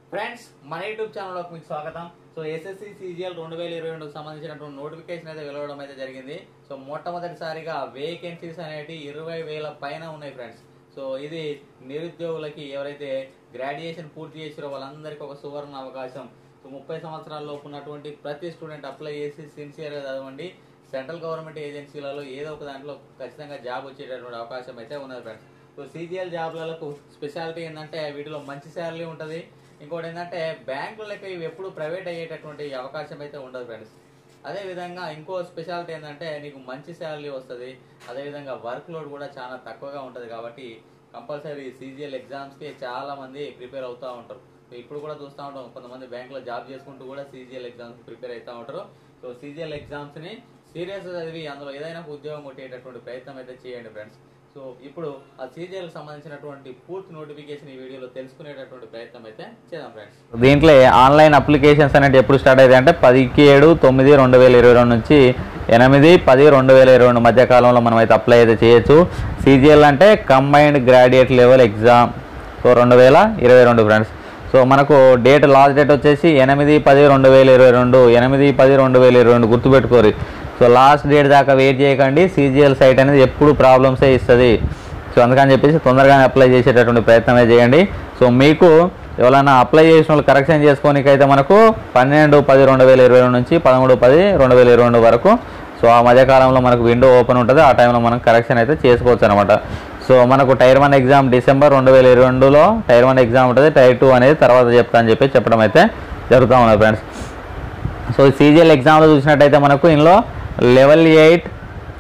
friends మన YouTube ఛానల్లోకి మీకు స్వాగతం సో ఎస్ఎస్సి సిజిఎల్ రెండు వేల ఇరవై రెండుకు సంబంధించినటువంటి నోటిఫికేషన్ అయితే వెలువడం అయితే జరిగింది సో మొట్టమొదటిసారిగా వేకెన్సీస్ అనేవి ఇరవై వేల పైన ఉన్నాయి ఫ్రెండ్స్ సో ఇది నిరుద్యోగులకి ఎవరైతే గ్రాడ్యుయేషన్ పూర్తి చేసారో వాళ్ళందరికీ ఒక సువర్ణ అవకాశం సో ముప్పై సంవత్సరాల లోపు ఉన్నటువంటి ప్రతి స్టూడెంట్ అప్లై చేసి సిన్సియర్గా చదవండి సెంట్రల్ గవర్నమెంట్ ఏజెన్సీలలో ఏదో ఒక దాంట్లో ఖచ్చితంగా జాబ్ వచ్చేటటువంటి అవకాశం అయితే ఉన్నది ఫ్రెండ్స్ సో సీజీఎల్ జాబ్లకు స్పెషాలిటీ ఏంటంటే వీటిలో మంచి శాలరీ ఉంటుంది ఇంకోటి ఏంటంటే బ్యాంకుల లెక్క ఇవి ఎప్పుడు ప్రైవేట్ అయ్యేటటువంటి అవకాశం అయితే ఉండదు ఫ్రెండ్స్ అదే విధంగా ఇంకో స్పెషాలిటీ ఏంటంటే నీకు మంచి శాలరీ వస్తుంది అదేవిధంగా వర్క్ లోడ్ కూడా చాలా తక్కువగా ఉంటుంది కాబట్టి కంపల్సరీ సీజీఎల్ ఎగ్జామ్స్కి చాలా మంది ప్రిపేర్ అవుతూ ఉంటారు సో ఇప్పుడు కూడా చూస్తూ ఉంటాం కొంతమంది బ్యాంకులో జాబ్ చేసుకుంటూ కూడా సీజీఎల్ ఎగ్జామ్స్ ప్రిపేర్ అవుతూ ఉంటారు సో సీజీఎల్ ఎగ్జామ్స్ని సీరియస్ చదివి అందులో ఏదైనా ఒక ఉద్యోగం కొట్టేటటువంటి ప్రయత్నం అయితే చేయండి ఫ్రెండ్స్ సో ఇప్పుడు ఆ సీజీఎల్ సంబంధించినటువంటి పూర్తి నోటిఫికేషన్ ఈ వీడియోలో తెలుసుకునేటటువంటి ప్రయత్నం అయితే చేద్దాం ఫ్రెండ్స్ దీంట్లో ఆన్లైన్ అప్లికేషన్స్ అనేవి ఎప్పుడు స్టార్ట్ అవుతాయి అంటే పదికి ఏడు తొమ్మిది రెండు వేల ఇరవై రెండు నుంచి ఎనిమిది పది రెండు వేల ఇరవై రెండు మధ్య కాలంలో మనం అయితే అప్లై అయితే చేయొచ్చు సీజీఎల్ అంటే combined graduate level exam so రెండు వేల ఇరవై రెండు ఫ్రెండ్స్ సో మనకు డేట్ లాస్ట్ డేట్ వచ్చేసి ఎనిమిది పది రెండు వేల ఇరవై రెండు ఎనిమిది పది రెండు వేల ఇరవై రెండు గుర్తుపెట్టుకోరు సో లాస్ట్ డేట్ దాకా వెయిట్ చేయకండి సీజీఎల్ సైట్ అనేది ఎప్పుడు ప్రాబ్లమ్సే ఇస్తుంది సో అందుకని చెప్పేసి తొందరగానే అప్లై చేసేటటువంటి ప్రయత్నమే చేయండి సో మీకు ఎవరైనా అప్లై చేసిన వాళ్ళు కరెక్షన్ చేసుకోనికైతే మనకు పన్నెండు పది రెండు వేల ఇరవై రెండు నుంచి పదమూడు పది రెండు వేల ఇరవై రెండు వరకు సో ఆ మధ్యకాలంలో మనకు విండో ఓపెన్ ఉంటుంది ఆ టైంలో మనం కరెక్షన్ అయితే చేసుకోవచ్చు అనమాట సో మనకు టైర్ వన్ ఎగ్జామ్ డిసెంబర్ రెండు వేల ఇరవై రెండులో టైర్ వన్ ఎగ్జామ్ ఉంటుంది టైర్ టూ అనేది తర్వాత చెప్తా అని చెప్పి చెప్పడం అయితే జరుగుతూ ఉన్నది ఫ్రెండ్స్ సో సీజీఎల్ ఎగ్జామ్లో చూసినట్టయితే మనకు ఇందులో level eight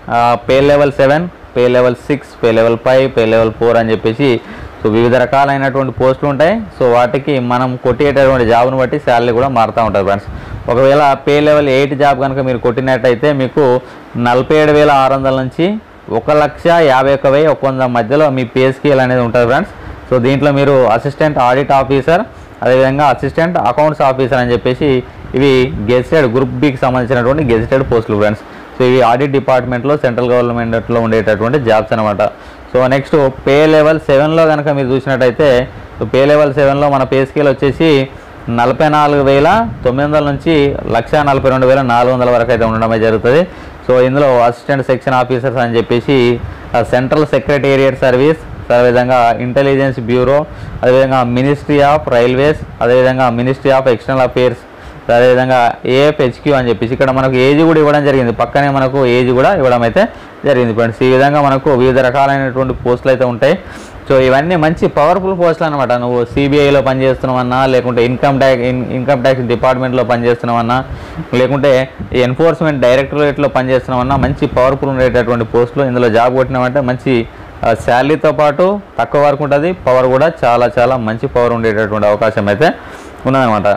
pay level seven pay level six pay level five pay level four అని చెప్పేసి సో వివిధ రకాలైనటువంటి పోస్టులు ఉంటాయి సో వాటికి మనం కొట్టేటటువంటి జాబ్ను బట్టి శాలరీ కూడా మారుతూ ఉంటుంది ఫ్రెండ్స్ ఒకవేళ పే లెవెల్ ఎయిట్ జాబ్ కనుక మీరు కొట్టినట్టయితే మీకు నలభై ఏడు వేల ఆరు వందల నుంచి ఒక లక్ష యాభై ఒక్క వెయ్యి ఒక వంద మధ్యలో మీ పే స్కేల్ అనేది ఉంటుంది ఫ్రెండ్స్ సో దీంట్లో మీరు అసిస్టెంట్ ఆడిట్ ఆఫీసర్ అదేవిధంగా అసిస్టెంట్ అకౌంట్స్ ఆఫీసర్ అని చెప్పేసి ఇవి గెజిటెడ్ గ్రూప్ బికి సంబంధించినటువంటి గెజిటెడ్ పోస్టులు ఫ్రెండ్స్ సో ఇవి ఆడిట్ డిపార్ట్మెంట్లో సెంట్రల్ గవర్నమెంట్లో ఉండేటటువంటి జాబ్స్ అనమాట సో నెక్స్ట్ పే లెవెల్ సెవెన్లో కనుక మీరు చూసినట్టయితే సో పే లెవెల్ సెవెన్లో మన పే స్కేల్ వచ్చేసి నలభై నాలుగు వేల తొమ్మిది వందల నుంచి లక్ష నలభై రెండు వేల నాలుగు వందల వరకు అయితే ఉండడమే జరుగుతుంది సో ఇందులో అసిస్టెంట్ సెక్షన్ ఆఫీసర్స్ అని చెప్పేసి సెంట్రల్ సెక్రటేరియట్ సర్వీస్ అదేవిధంగా ఇంటెలిజెన్స్ బ్యూరో అదేవిధంగా మినిస్ట్రీ ఆఫ్ రైల్వేస్ అదేవిధంగా మినిస్ట్రీ ఆఫ్ ఎక్స్టర్నల్ అఫేర్స్ అదేవిధంగా ఏఎఫ్హెచ్క్యూ అని చెప్పేసి ఇక్కడ మనకు ఏజ్ కూడా ఇవ్వడం జరిగింది పక్కనే మనకు ఏజ్ కూడా ఇవ్వడం అయితే జరిగింది ఫ్రెండ్స్ ఈ విధంగా మనకు వివిధ రకాలైనటువంటి పోస్టులు అయితే ఉంటాయి సో ఇవన్నీ మంచి పవర్ఫుల్ పోస్టులు అనమాట నువ్వు సిబిఐలో పనిచేస్తున్నావన్నా లేకుంటే ఇన్కమ్ ట్యాక్స్ ఇన్కమ్ ట్యాక్స్ డిపార్ట్మెంట్లో పనిచేస్తున్నావన్నా లేకుంటే ఎన్ఫోర్స్మెంట్ డైరెక్టరేట్లో పనిచేస్తున్నామన్నా మంచి పవర్ఫుల్ ఉండేటటువంటి పోస్టులు ఇందులో జాబ్ కొట్టినామంటే మంచి శాలరీతో పాటు తక్కువ వరకు ఉంటుంది పవర్ కూడా చాలా చాలా మంచి పవర్ ఉండేటటువంటి అవకాశం అయితే ఉన్నదనమాట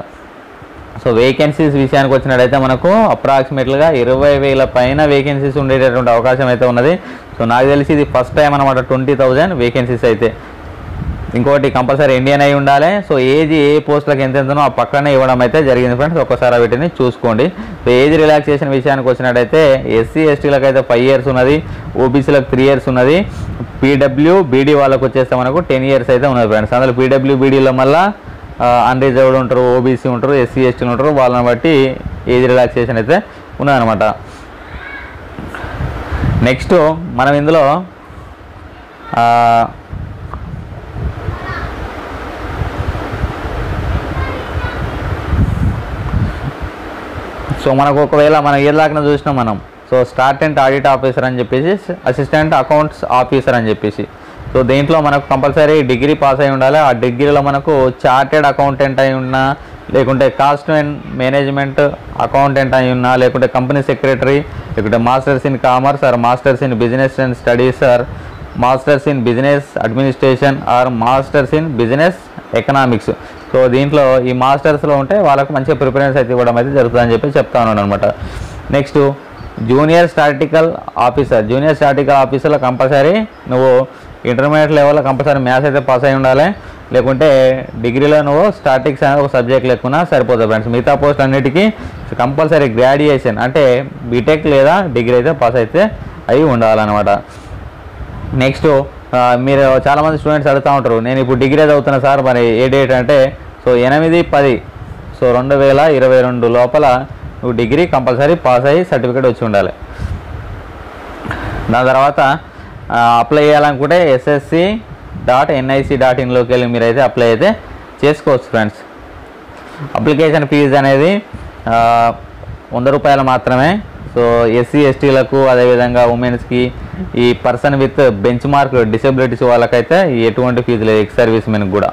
సో వేకెన్సీస్ విషయానికి వచ్చినట్టయితే మనకు అప్రాక్సిమేట్గా ఇరవై వేల పైన వేకెన్సీస్ ఉండేటటువంటి అవకాశం అయితే ఉన్నది సో నాకు తెలిసి ఇది ఫస్ట్ టైం అనమాట ట్వంటీ థౌజండ్ వేకెన్సీస్ అయితే ఇంకోటి కంపల్సరీ ఇండియన్ అయి ఉండాలి సో ఏజ్ ఏ పోస్టులకు ఎంత ఎంతనో ఆ పక్కనే ఇవ్వడం అయితే జరిగింది ఫ్రెండ్స్ ఒక్కసారి వీటిని చూసుకోండి సో ఏజ్ రిలాక్సేషన్ విషయానికి వచ్చినట్టయితే ఎస్సీ ఎస్టీలకు అయితే ఫైవ్ ఇయర్స్ ఉన్నది ఓబీసీలకు త్రీ ఇయర్స్ ఉన్నది పీడబ్ల్యూ బీడీ వాళ్ళకి వచ్చేస్తే మనకు టెన్ ఇయర్స్ అయితే ఉన్నది ఫ్రెండ్స్ అందులో పీడబ్ల్యూ బీడీలో మళ్ళీ అన్రిజర్వ్డ్ ఉంటారు ఓబీసీ ఉంటారు ఎస్సీ ఎస్టీలు ఉంటారు వాళ్ళని బట్టి ఏజ్ రిలాక్సేషన్ అయితే ఉన్నదనమాట నెక్స్ట్ మనం ఇందులో ఆ, సో మనకు ఒకవేళ మనం ఏ దాకా చూసినాం మనం సో స్టార్టెంట్ ఆడిట్ ఆఫీసర్ అని చెప్పేసి అసిస్టెంట్ అకౌంట్స్ ఆఫీసర్ అని చెప్పేసి సో దీంట్లో మనకు కంపల్సరీ డిగ్రీ పాస్ అయి ఉండాలి ఆ డిగ్రీలో మనకు చార్టెడ్ అకౌంటెంట్ అయి ఉన్నా లేకుంటే కాస్ట్ అండ్ మేనేజ్మెంట్ అకౌంటెంట్ అయి ఉన్నా లేకుంటే కంపెనీ సెక్రటరీ లేకుంటే masters in commerce or masters in business and studies or masters in business administration or masters in business economics so దీంట్లో ఈ మాస్టర్స్లో ఉంటే వాళ్ళకు మంచిగా ప్రిఫరెన్స్ అయితే ఇవ్వడం అయితే జరుగుతుందని చెప్పి చెప్తా ఉన్నాను అనమాట next junior statical officer junior statical ఆఫీసర్లో కంపల్సరీ నువ్వు ఇంటర్మీడియట్ లెవెల్లో కంపల్సరీ మ్యాథ్స్ అయితే పాస్ అయి ఉండాలి లేకుంటే డిగ్రీలో నువ్వు స్టాటిక్స్ అనేది ఒక సబ్జెక్ట్ లేకున్నా సరిపోతుంది ఫ్రెండ్స్ మిగతా పోస్ట్ అన్నిటికీ కంపల్సరీ గ్రాడ్యుయేషన్ అంటే బీటెక్ లేదా డిగ్రీ అయితే పాస్ అయితే అయి ఉండాలన్నమాట నెక్స్ట్ ఆ, మీరు చాలామంది స్టూడెంట్స్ అడుగుతూ ఉంటారు నేను ఇప్పుడు డిగ్రీ చదువుతున్నా సార్ మరి ఏ డేట్ అంటే సో ఎనిమిది పది సో రెండు వేల ఇరవై రెండు లోపల నువ్వు డిగ్రీ కంపల్సరీ పాస్ అయ్యి సర్టిఫికేట్ వచ్చి ఉండాలి దాని తర్వాత అప్లై చేయాలనుకుంటే ఎస్ఎస్సి డాట్ ఎన్ఐసి డాట్ ఇన్లోకి వెళ్ళి మీరైతే అప్లై అయితే చేసుకోవచ్చు ఫ్రెండ్స్ అప్లికేషన్ ఫీజు అనేది ఆ, వంద రూపాయలు మాత్రమే సో ఎస్సీ ఎస్టీలకు అదేవిధంగా ఉమెన్స్కి ఈ person with benchmark disabilities వాళ్ళకైతే ఎటువంటి ఫీజు లేదు ఎక్స్ సర్వీస్ మెన్కి కూడా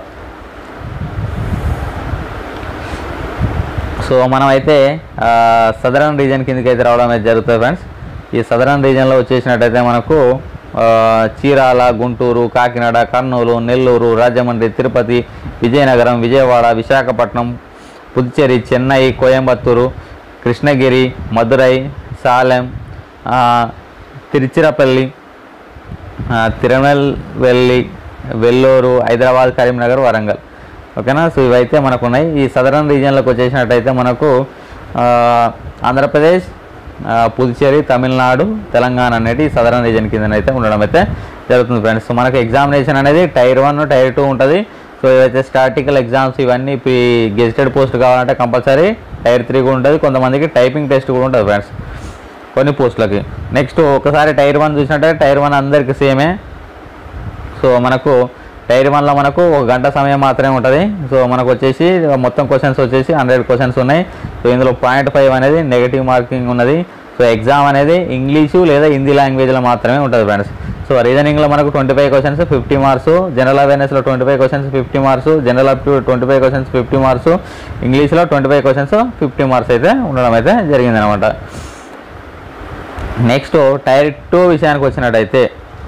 సో మనం అయితే సదరన్ రీజన్ కిందకి అయితే రావడం అయితే జరుగుతుంది ఫ్రెండ్స్ ఈ సదరన్ రీజన్లో వచ్చేసినట్టయితే మనకు ఆ, చీరాల గుంటూరు కాకినాడ కర్నూలు నెల్లూరు రాజమండ్రి తిరుపతి విజయనగరం విజయవాడ విశాఖపట్నం పుదుచ్చేరి చెన్నై కోయంబత్తూరు కృష్ణగిరి మదురై సాలెం ఆ, తిరుచిరపల్లి ఆ, తిరునెల్వేలి వెల్లూరు హైదరాబాద్ కరీంనగర్ వరంగల్ ఓకేనా సో ఇవైతే మనకు ఉన్నాయి ఈ సదరన్ రీజియన్లోకి వచ్చేసినట్టయితే మనకు ఆ, ఆంధ్రప్రదేశ్ ఆ, పుదుచ్చేరి తమిళనాడు తెలంగాణ అనేది ఈ సదరన్ రీజియన్ కింద అయితే ఉండడం అయితే జరుగుతుంది ఫ్రెండ్స్ సో మనకు ఎగ్జామినేషన్ అనేది టైర్ వన్ టైర్ టూ ఉంటుంది సో ఇవైతే స్టాటికల్ ఎగ్జామ్స్ ఇవన్నీ గెజిటెడ్ పోస్ట్ కావాలంటే కంపల్సరీ టైర్ త్రీ కూడా ఉంటుంది కొంతమందికి టైపింగ్ టెస్ట్ కూడా ఉంటుంది ఫ్రెండ్స్ కొన్ని పోస్టులకి నెక్స్ట్ ఒకసారి టైర్ వన్ చూసినట్టయితే టైర్ వన్ అందరికి సేమే సో మనకు టైర్ వన్లో మనకు ఒక గంట సమయం మాత్రమే ఉంటుంది సో మనకు వచ్చేసి మొత్తం క్వశ్చన్స్ వచ్చేసి హండ్రెడ్ క్వశ్చన్స్ ఉన్నాయి సో ఇందులో పాయింట్ ఫైవ్ అనేది నెగిటివ్ మార్కింగ్ ఉన్నది సో ఎగ్జామ్ అనేది ఇంగ్లీషు లేదా హిందీ లాంగ్వేజ్లో మాత్రమే ఉంటుంది ఫ్రెండ్స్ సో రీజనింగ్లో మనకు twenty five questions fifty marks general అవేర్నెస్లో twenty five questions fifty marks general aptitude twenty five questions fifty marks ఇంగ్లీష్లో twenty five questions fifty marks అయితే ఉండడం అయితే జరిగిందనమాట నెక్స్ట్ టైర్ టూ విషయానికి వచ్చినట్టయితే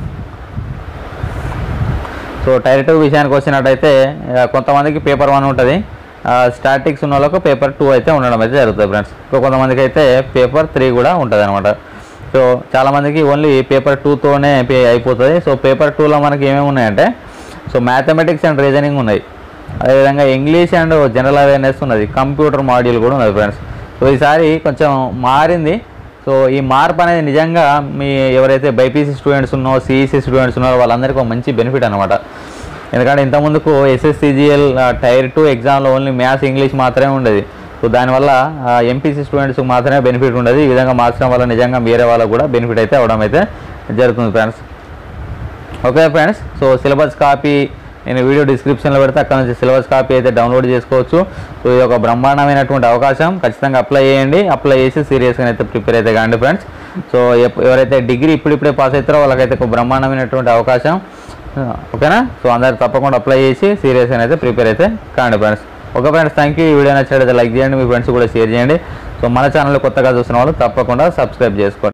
సో టైర్ టూ విషయానికి వచ్చినట్టయితే ఆ, కొంతమందికి పేపర్ వన్ ఉంటుంది స్టాటిక్స్ ఉన్న వాళ్ళకు పేపర్ టూ అయితే ఉండడం అయితే జరుగుతుంది ఫ్రెండ్స్ ఇంకో కొంతమందికి అయితే పేపర్ త్రీ కూడా ఉంటుంది అనమాట సో చాలామందికి ఓన్లీ పేపర్ టూతోనే అయిపోతుంది సో పేపర్ టూలో మనకి ఏమేమి ఉన్నాయంటే సో మ్యాథమెటిక్స్ అండ్ రీజనింగ్ ఉన్నాయి అదేవిధంగా ఇంగ్లీష్ అండ్ జనరల్ అవేర్నెస్ ఉన్నది కంప్యూటర్ మాడ్యూల్ కూడా ఉన్నది ఫ్రెండ్స్ సో ఈసారి కొంచెం మారింది సో ఈ మార్పు అనేది నిజంగా మీ ఎవరైతే బైపీసీ స్టూడెంట్స్ ఉన్నో సిఈసీ స్టూడెంట్స్ ఉన్నారో వాళ్ళందరికీ ఒక మంచి బెనిఫిట్ అనమాట ఎందుకంటే ఇంతకుముందుకు ఎస్ఎస్సిజిఎల్ టైర్ టూ ఎగ్జామ్లో ఓన్లీ మ్యాథ్స్ ఇంగ్లీష్ మాత్రమే ఉండేది సో దానివల్ల ఎంపీసీ స్టూడెంట్స్కి మాత్రమే బెనిఫిట్ ఉండదు ఈ విధంగా మార్చడం వల్ల నిజంగా వేరే వాళ్ళకు కూడా బెనిఫిట్ అయితే అవడం అయితే జరుగుతుంది friends okay friends so syllabus copy నేను వీడియో డిస్క్రిప్షన్లో పెడితే అక్కడ నుంచి సిలబస్ కాపీ అయితే డౌన్లోడ్ చేసుకోవచ్చు సో ఇది ఒక బ్రహ్మాండమైనటువంటి అవకాశం ఖచ్చితంగా అప్లై చేయండి అప్లై చేసి సీరియస్గా అయితే ప్రిపేర్ అయితే కాండి ఫ్రెండ్స్ సో ఎప్- ఎవరైతే డిగ్రీ ఇప్పుడిప్పుడే పాస్ అవుతారో వాళ్ళకైతే ఒక బ్రహ్మాండమైనటువంటి అవకాశం ఓకేనా సో అందరు తప్పకుండా అప్లై చేసి సీరియస్గా అయితే ప్రిపేర్ అయితే కాండి friends okay friends thank you ఈ వీడియో నచ్చినట్లయితే లైక్ చేయండి మీ ఫ్రెండ్స్ కూడా షేర్ చేయండి సో మన ఛానల్ కొత్తగా చూస్తున్న వాళ్ళు తప్పకుండా సబ్స్క్రైబ్ చేసుకోండి